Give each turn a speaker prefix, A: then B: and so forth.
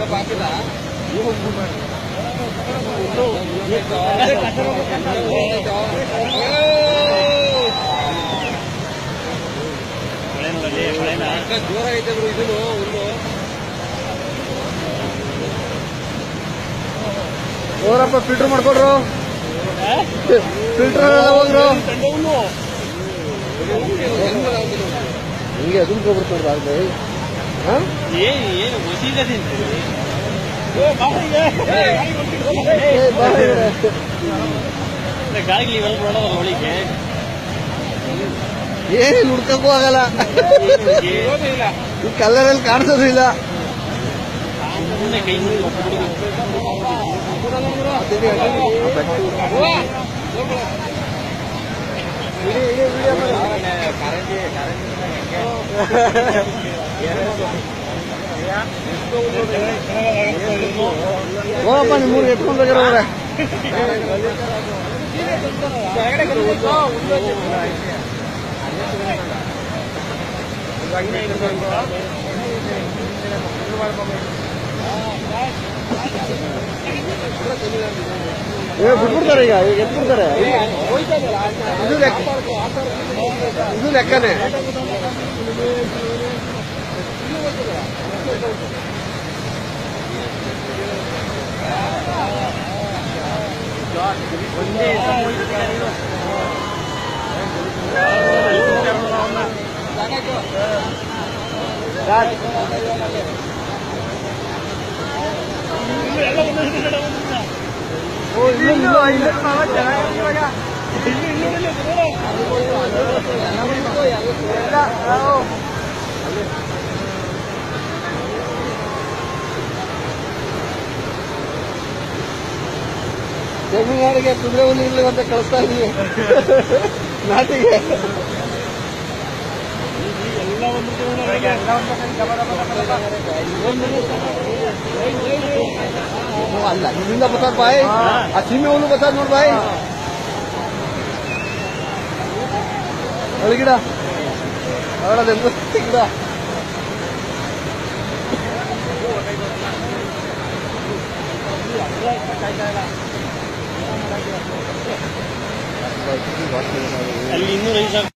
A: ಜೋರ ಐತೆ ಗುರು ಇದನ್ನು ಒಂದು
B: ಹೋಗ್ರಪ್ಪ ಫಿಲ್ಟರ್ ಮಾಡ್ಕೊಡ್ರು ಫಿಲ್ಟರ್ ಎಲ್ಲ ಹೋಗ್ರು ಹಿಂಗೆ ಅದನ್ನ ಹೋಗ್ಬಿಡ್ತಾರೆ ಆಗ್ಲಿ ಹಾ
A: ಏನು ವಸೀಲದಿಂದ
B: ಏ, ಬಾ ಇವ್ರೆ.
A: ಗಾಳಿಗೆ ಇವೆಲ್ಲ ನೋಡೋದು ಒಳಗೆ
B: ಏನಿಲ್ಲ ಹುಡ್ಕಕ್ಕೂ ಆಗಲ್ಲ ಈ ಕಲ್ಲರಲ್ಲಿ ಕಾಣಿಸೋದು ಇಲ್ಲ
A: ಸುಮ್ಮನೆ ಕೈ ಮುಗಿದು
B: ಹೋಗಪ್ಪ ನಿಮ್ಮೂರಿಗೆ ಎತ್ಕೊಂಡು ಹೋಗ್ಯಾರ ಏ ಬಿಟ್ಬಿಡ್ತಾರೆ ಈಗ ಈಗ ಎತ್ಬಿಡ್ತಾರೆ ಇದು ಲೆಕ್ಕ ಇದು ಲೆಕ್ಕನೇ ಓ ಇಲ್ಲ ಇಲ್ಲ ಇಲ್ಲ ತಮಿಳುನಾಡಿಗೆ ಕುದುರೆ ಹುಲಿ ಇಲ್ಲ ಅಂತ ಕಳಿಸ್ತಾ ಇದೀವಿ ನಾಟಿಗೆ ಓ, ಅಲ್ಲ ಇಲ್ಲಿಂದ ಬರ್ತಾರ ಬಾಯ್ ಆ ಸೀಮೆ ಹುಲ್ಲು ಬರ್ತಾರ ನೋಡ್ ಬಾಯ್ ಒಳಗಿಡ ಅವಳದೆಂದು ಗಿಡ
A: ಅಲ್ಲಿ ಇನ್ನೂರ ಐದು ಸಾವಿರ